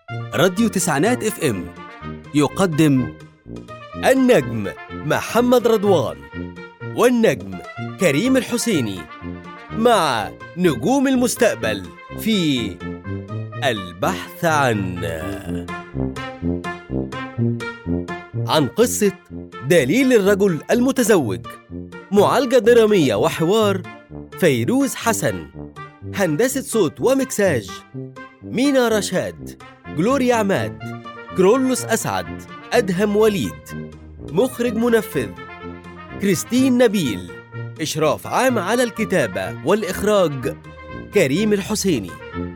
راديو تسعينات اف ام يقدم النجم محمد رضوان والنجم كريم الحسيني مع نجوم المستقبل في البحث عن عن قصة دليل الرجل المتزوج معالجة درامية وحوار فيروز حسن هندسة صوت ومكساج مينا رشاد جلوريا عماد كرولوس أسعد أدهم وليد مخرج منفذ كريستين نبيل إشراف عام على الكتابة والإخراج كريم الحسيني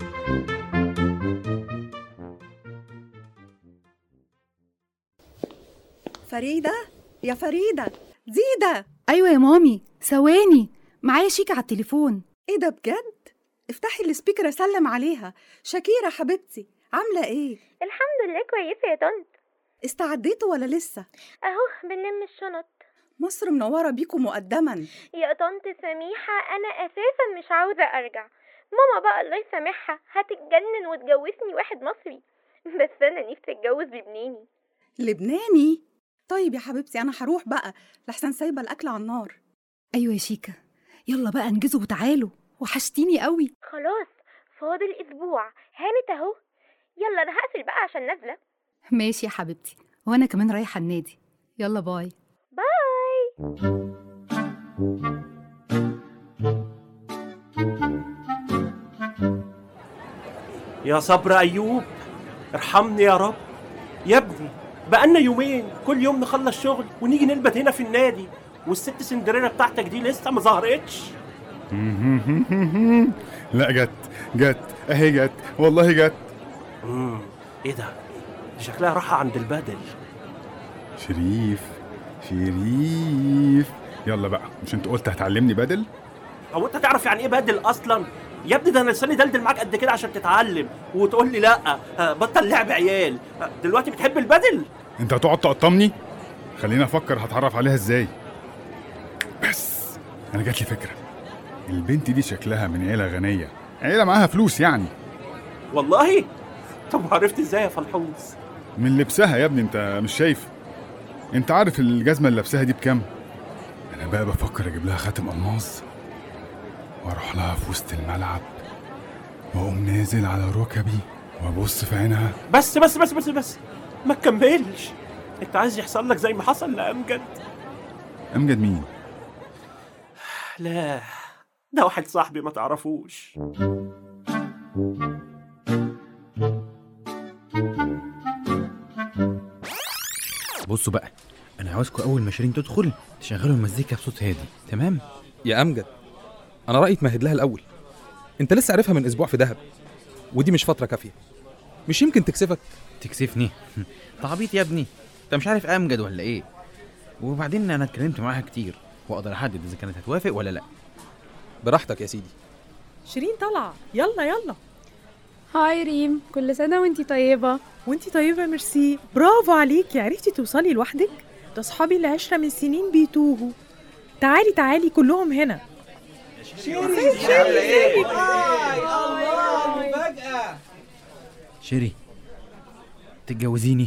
فريدة يا فريدة زيدة ايوه يا مامي ثواني معايا شيكة على التليفون ايه ده بجد افتحي السبيكر اسلم عليها شاكيرة حبيبتي عاملة ايه الحمد لله كويسة يا طنط استعديتوا ولا لسه اهو بنلم الشنط مصر منورة بيكم مقدما يا طنط سميحة انا اساسا مش عاوزة ارجع ماما بقى الله يسامحها هتتجنن وتجوزني واحد مصري بس انا نفسي اتجوز ببناني لبناني طيب يا حبيبتي انا هروح بقى لحسن سايبة الاكل على النار ايوه يا شيكة يلا بقى انجزوا وتعالوا وحشتيني قوي خلاص فاضل اسبوع هانت اهو يلا انا هقفل بقى عشان نازلة ماشي يا حبيبتي وانا كمان رايحة النادي يلا باي باي يا صبر أيوب ارحمني يا رب يا ابني بقالنا يومين كل يوم نخلص شغل ونيجي نلبت هنا في النادي والست سندريلا بتاعتك دي لسه ما ظهرتش لا جت جت اهي جت والله جت امم ايه ده دي شكلها راحة عند البدل شريف شريف يلا بقى مش انت قلت هتعلمني بدل هو انت تعرف يعني ايه بدل اصلا يا ابني ده انا لساني دلدل معاك قد كده عشان تتعلم وتقول لي لا آه، بطل لعب عيال آه، دلوقتي بتحب البدل انت هتقعد تقطمني خليني افكر هتعرف عليها ازاي بس انا جات لي فكره البنت دي شكلها من عيله غنيه عيله معاها فلوس يعني والله طب عرفت ازاي يا فلحوص من لبسها يا ابني انت مش شايف انت عارف الجزمه اللي لابساها دي بكام انا بقى بفكر اجيب لها خاتم الماظ واروح لها في وسط الملعب واقوم نازل على ركبي وابص في عينها بس بس بس بس بس ما تكملش انت عايز يحصل لك زي ما حصل لامجد امجد مين لا ده واحد صاحبي ما تعرفوش بصوا بقى انا عاوزكم اول ما شيرين تدخل تشغلوا المزيكا بصوت هادي تمام يا امجد انا رايي تمهد لها الاول انت لسه عارفها من اسبوع في دهب ودي مش فتره كافيه مش يمكن تكسفك تكسفني تعبيط يا ابني انت مش عارف امجد ولا ايه وبعدين انا اتكلمت معاها كتير واقدر احدد اذا كانت هتوافق ولا لا براحتك يا سيدي شيرين طالعة يلا يلا هاي ريم كل سنة وانتي طيبة وانتي طيبة ميرسي برافو عليكي عرفتي توصلي لوحدك ده اصحابي اللي عشرة من سنين بيتوهوا تعالي تعالي كلهم هنا شيري تتجوزيني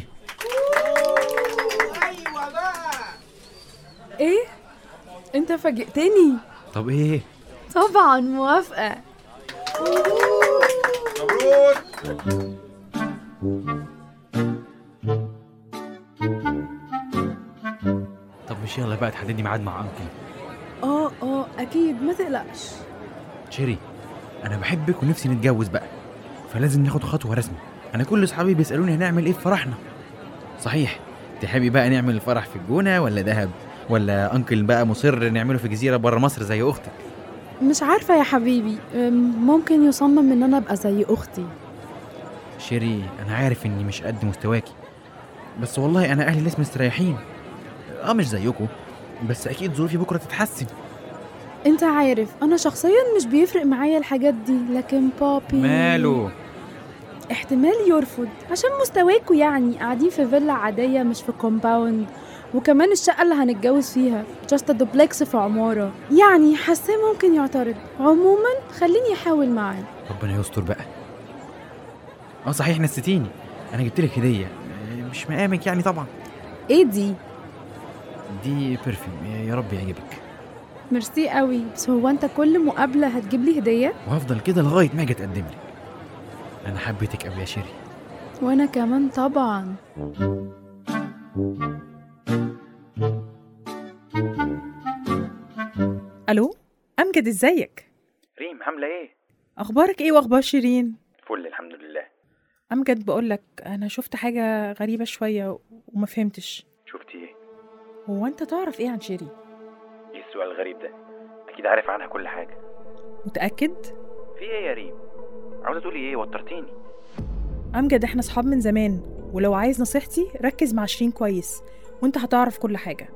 ايه انت فاجئتني طب ايه طبعا موافقة طب مش يلا بقى تحددي ميعاد مع انكل اه اه اكيد ما تقلقش شيري انا بحبك ونفسي نتجوز بقى فلازم ناخد خطوه رسمي انا كل اصحابي بيسالوني هنعمل ايه في فرحنا صحيح تحبي بقى نعمل الفرح في الجونه ولا دهب ولا انكل بقى مصر نعمله في جزيره بره مصر زي اختك مش عارفة يا حبيبي أم، ممكن يصمم ان انا ابقى زي اختي شيري انا عارف اني مش قد مستواكي بس والله انا اهلي لسه مستريحين اه مش زيكم بس اكيد ظروفي بكره تتحسن انت عارف انا شخصيا مش بيفرق معايا الحاجات دي لكن بابي ماله احتمال يرفض عشان مستواكوا يعني قاعدين في فيلا عادية مش في كومباوند وكمان الشقة اللي هنتجوز فيها جاست دوبلكس في عمارة يعني حاساه ممكن يعترض عموما خليني احاول معاه ربنا يستر بقى اه صحيح نسيتيني انا جبت لك هديه آه، مش مقامك يعني طبعا ايه دي دي برفيوم يا رب يعجبك ميرسي قوي بس هو انت كل مقابله هتجيب لي هديه وهفضل كده لغايه ما اجي اتقدم لك انا حبيتك قوي يا شيري وانا كمان طبعا الو امجد ازيك ريم عامله ايه اخبارك ايه واخبار شيرين فل الحمد لله امجد بقولك انا شفت حاجه غريبه شويه وما فهمتش شفتي ايه هو انت تعرف ايه عن شيرين ايه السؤال الغريب ده اكيد عارف عنها كل حاجه متاكد في ايه يا ريم عاوزه تقولي ايه وترتيني امجد احنا صحاب من زمان ولو عايز نصيحتي ركز مع شيرين كويس وانت هتعرف كل حاجه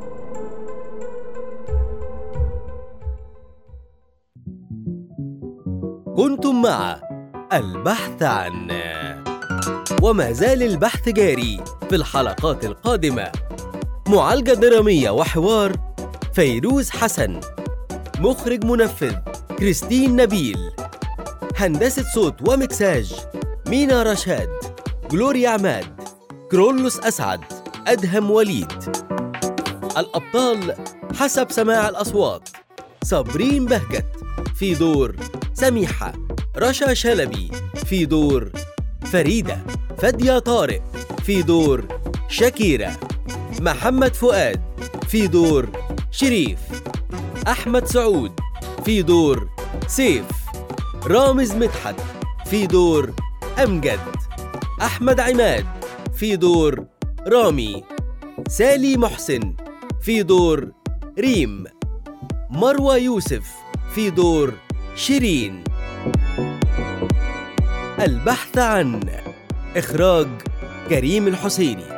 كنتم مع البحث عن وما زال البحث جاري في الحلقات القادمة معالجة درامية وحوار فيروز حسن مخرج منفذ كريستين نبيل هندسة صوت ومكساج مينا رشاد جلوريا عماد كرولوس أسعد أدهم وليد الأبطال حسب سماع الأصوات صابرين بهجت في دور سميحة رشا شلبي في دور فريدة فدية طارق في دور شكيرة محمد فؤاد في دور شريف أحمد سعود في دور سيف رامز مدحت في دور أمجد أحمد عماد في دور رامي سالي محسن في دور ريم مروى يوسف في دور شيرين البحث عن إخراج كريم الحسيني